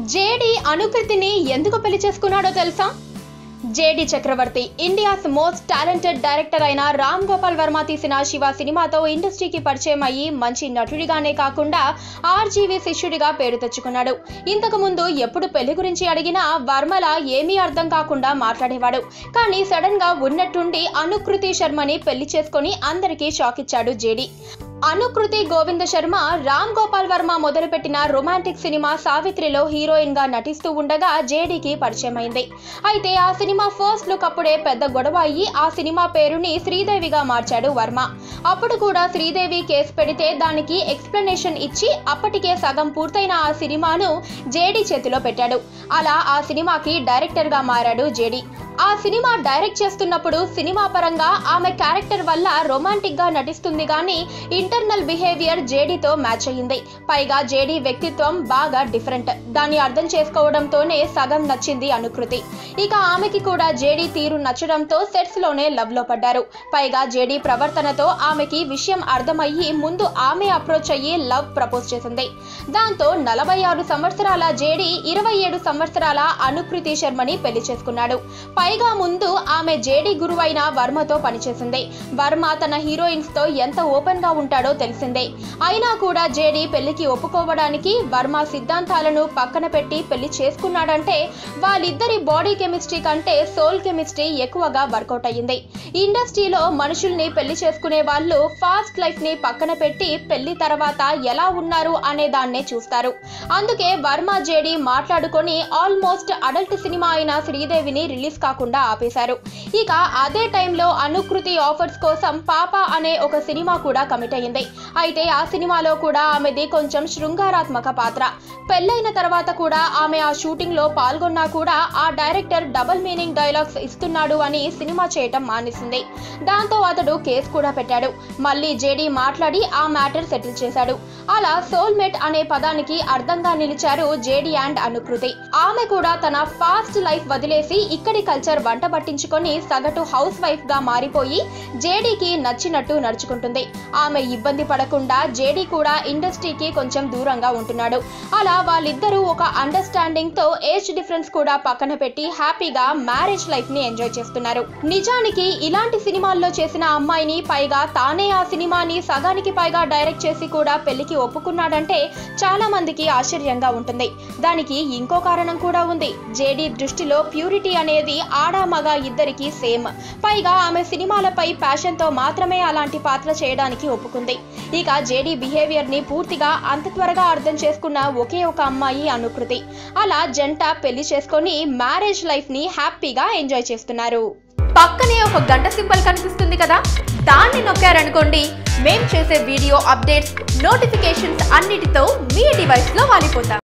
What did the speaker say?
JD అనుకృతిని ఎందుకు పెళ్లి చేసుకున్నాడో తెలుసా JD Chakravarthy India's most talented director అయిన రామ్ గోపాల్ వర్మ తీసిన శివ సినిమాతో ఇండస్ట్రీకి పరిచయం అయ్యి మంచి నటుడిగానే కాకుండా ఆర్జీవి శిష్యుడిగా పేరు తెచ్చుకున్నాడు ఇంతకు ముందు ఎప్పుడు పెళ్లి గురించి అడిగినా వర్మల ఏమీ అర్థం కాకుండా మాట్లాడేవాడు కానీ సడన్ గా ఉన్నట్టుండి అనుకృతి శర్మని పెళ్లి చేసుకొని అందరికీ షాక్ ఇచ్చాడు జేడి అనుకృతి గోవింద శర్మ రామ్ గోపాల్ వర్మ మొదలుపెట్టిన రొమాంటిక్ సినిమా సావిత్రిలో హీరోయిన్ గా నటిస్తూ ఉండగా జేడీకి పరిచయం అయింది అయితే ఆ సినిమా ఫస్ట్ లుక్ అప్పుడే పెద్ద గొడవ అయ్యి ఆ సినిమా పేరుని శ్రీదేవిగా మార్చాడు వర్మ అప్పుడు కూడా శ్రీదేవి కేసు పెడితే దానికి ఎక్స్ప్లెనేషన్ ఇచ్చి అప్పటికే సగం పూర్తయిన ఆ సినిమాను జేడీ చేతిలో పెట్టాడు అలా ఆ సినిమాకి డైరెక్టర్ గా మారాడు జేడీ ఆ సినిమా డైరెక్ట్ చేస్తున్నప్పుడు సినిమా పరంగా ఆమె క్యారెక్టర్ వల్ల రొమాంటిక్ గా నటిస్తుంది కానీ ఇంటర్నల్ బిహేవియర్ జేడీతో మ్యాచ్ అయ్యింది పైగా జేడీ వ్యక్తిత్వం బాగా డిఫరెంట్ దాన్ని అర్థం చేసుకోవడంతోనే సగం నచ్చింది అనుకృతి ఇక ఆమెకి కూడా జేడీ తీరు నచ్చడంతో సెట్స్ లోనే లవ్ లో పడ్డారు పైగా జేడీ ప్రవర్తనతో ఆమెకి విషయం అర్థమయ్యి ముందు ఆమె అప్రోచ్ అయ్యి లవ్ ప్రపోజ్ చేసింది దాంతో నలభై ఆరు సంవత్సరాల జేడీ ఇరవై ఏడు సంవత్సరాల అనుకృతి శర్మని పెళ్లి చేసుకున్నాడు పైగా ముందు ఆమె జేడీ గురువైన వర్మతో పనిచేసింది వర్మ తన హీరోయిన్స్ తో ఎంత ఓపెన్ గా ఉంటాడో తెలిసిందే అయినా కూడా జేడీ పెళ్లికి ఒప్పుకోవడానికి వర్మ సిద్ధాంతాలను పక్కన పెట్టి పెళ్లి చేసుకున్నాడంటే వాళ్ళిద్దరి బాడీ కెమిస్ట్రీ కంటే సోల్ కెమిస్ట్రీ ఎక్కువగా వర్కౌట్ అయ్యింది ఇండస్ట్రీలో మనుషుల్ని పెళ్లి చేసుకునే వాళ్ళు ఫాస్ట్ లైఫ్ ని పక్కన పెట్టి పెళ్లి తర్వాత ఎలా ఉన్నారు అనే దాన్నే చూస్తారు అందుకే వర్మ జేడీ మాట్లాడుకొని ఆల్మోస్ట్ అడల్ట్ సినిమా అయిన శ్రీదేవిని రిలీజ్ కాకుండా ఆపేశారు ఇక అదే టైంలో అనుకృతి ఆఫర్స్ కోసం పాప అనే ఒక సినిమా కూడా కమిట్ అయ్యింది అయితే ఆ సినిమాలో కూడా ఆమెది కొంచెం శృంగారాత్మక పాత్ర పెళ్ళైన తర్వాత కూడా ఆమె ఆ షూటింగ్ లో పాల్గొన్నా కూడా ఆ డైరెక్టర్ డబుల్ మీనింగ్ డైలాగ్స్ ఇస్తున్నాడు అని సినిమా చేయటం మానేసింది దాంతో అతడు కేసు కూడా పెట్టాడు మళ్ళీ జేడీ మాట్లాడి ఆ మ్యాటర్ సెటిల్ చేశాడు అలా సోల్మేట్ అనే పదానికి అర్థంగా నిలిచారు జేడీ అండ్ అనుకృతి ఆమె కూడా తన ఫాస్ట్ లైఫ్ వదిలేసి ఇక్కడి కల్చర్ వంట పట్టించుకొని సగటు హౌస్ వైఫ్ గా మారిపోయి జేడీకి నచ్చినట్టు నడుచుకుంటుంది ఆమె ఇబ్బంది పడకుండా జేడీ కూడా ఇండస్ట్రీకి కొంచెం దూరంగా ఉంటున్నాడు అలా వాళ్ళిద్దరూ ఒక అండర్స్టాండింగ్ తో ఏజ్ డిఫరెన్స్ కూడా పక్కన పెట్టి హ్యాపీగా మ్యారేజ్ లైఫ్ ని ఎంజాయ్ చేస్తున్నారు నిజానికి ఇలాంటి సినిమాల్లో చేసిన అమ్మాయిని పైగా తానే ఆ సినిమాని సగానికి పైగా డైరెక్ట్ చేసి కూడా పెళ్లికి ఒప్పుకున్నాడంటే చాలా మందికి ఆశ్చర్యంగా ఉంటుంది దానికి ఇంకో కారణం కూడా ఉంది జేడీ దృష్టిలో ప్యూరిటీ అనేది ఆడ మగ ఇద్దరికి సేమ్ పైగా ఆమె సినిమాలపై ప్యాషన్ తో మాత్రమే అలాంటి పాత్ర చేయడానికి ఒప్పుకుంది ఇక జేడీ బిహేవియర్ ని పూర్తిగా అంత త్వరగా అర్థం చేసుకున్న ఒకే ఒక అమ్మాయి అనుకృతి అలా జంట పెళ్లి చేసుకొని మ్యారేజ్ లైఫ్ ని హ్యాపీగా ఎంజాయ్ చేస్తున్నారు పక్కనే ఒక గంట సింబల్ కనిపిస్తుంది కదా దాన్ని నొక్కారనుకోండి మేం చేసే వీడియో అప్డేట్స్ నోటిఫికేషన్స్ అన్నిటితో మీ డివైస్లో వాలిపోతాం